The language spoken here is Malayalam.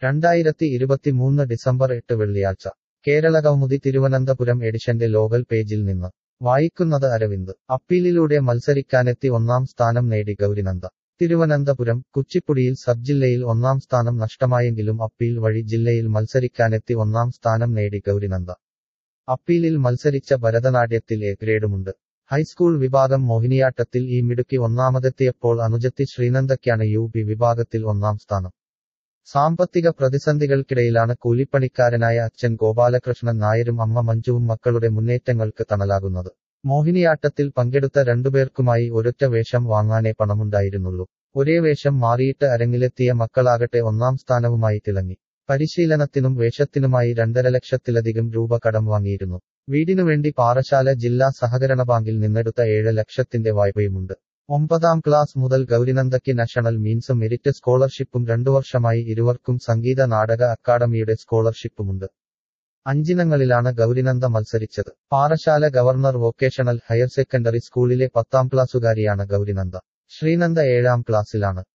രണ്ടായിരത്തി ഇരുപത്തിമൂന്ന് ഡിസംബർ എട്ട് വെള്ളിയാഴ്ച കേരള കൗമുദി തിരുവനന്തപുരം എഡിഷന്റെ ലോകൽ പേജിൽ നിന്ന് വായിക്കുന്നത് അരവിന്ദ് അപ്പീലിലൂടെ മത്സരിക്കാനെത്തി ഒന്നാം സ്ഥാനം നേടി ഗൗരിനന്ദ തിരുവനന്തപുരം കുച്ചിപ്പുടിയിൽ സബ് ജില്ലയിൽ ഒന്നാം സ്ഥാനം നഷ്ടമായെങ്കിലും അപ്പീൽ വഴി ജില്ലയിൽ മത്സരിക്കാനെത്തി ഒന്നാം സ്ഥാനം നേടി ഗൗരിനന്ദ അപ്പീലിൽ മത്സരിച്ച ഭരതനാട്യത്തിൽ എ ഗ്രേഡുമുണ്ട് ഹൈസ്കൂൾ വിഭാഗം മോഹിനിയാട്ടത്തിൽ ഈ മിടുക്കി ഒന്നാമതെത്തിയപ്പോൾ അനുജത്തി ശ്രീനന്ദയ്ക്കാണ് യു പി വിഭാഗത്തിൽ ഒന്നാം സ്ഥാനം സാമ്പത്തിക പ്രതിസന്ധികൾക്കിടയിലാണ് കൂലിപ്പണിക്കാരനായ അച്ഛൻ ഗോപാലകൃഷ്ണൻ നായരും അമ്മ മഞ്ജുവും മക്കളുടെ മുന്നേറ്റങ്ങൾക്ക് തണലാകുന്നത് മോഹിനിയാട്ടത്തിൽ പങ്കെടുത്ത രണ്ടുപേർക്കുമായി ഒരൊറ്റ വേഷം വാങ്ങാനേ പണമുണ്ടായിരുന്നുള്ളൂ ഒരേ വേഷം മാറിയിട്ട് അരങ്ങിലെത്തിയ മക്കളാകട്ടെ ഒന്നാം സ്ഥാനവുമായി തിളങ്ങി പരിശീലനത്തിനും വേഷത്തിനുമായി രണ്ടര ലക്ഷത്തിലധികം രൂപ കടം വാങ്ങിയിരുന്നു വീടിനുവേണ്ടി പാറശാല ജില്ലാ സഹകരണ ബാങ്കിൽ നിന്നെടുത്ത ഏഴ് ലക്ഷത്തിന്റെ വായ്പയുമുണ്ട് ഒമ്പതാം ക്ലാസ് മുതൽ ഗൗരിനന്ദയ്ക്ക് നാഷണൽ മീൻസ് മെരിറ്റ് സ്കോളർഷിപ്പും രണ്ടു വർഷമായി ഇരുവർക്കും സംഗീത നാടക അക്കാദമിയുടെ സ്കോളർഷിപ്പുമുണ്ട് അഞ്ചിനങ്ങളിലാണ് ഗൗരിനന്ദ മത്സരിച്ചത് Parassala government vocational higher secondary സ്കൂളിലെ പത്താം ക്ലാസ്സുകാരിയാണ് ഗൗരിനന്ദ ശ്രീനന്ദ ഏഴാം ക്ലാസ്സിലാണ്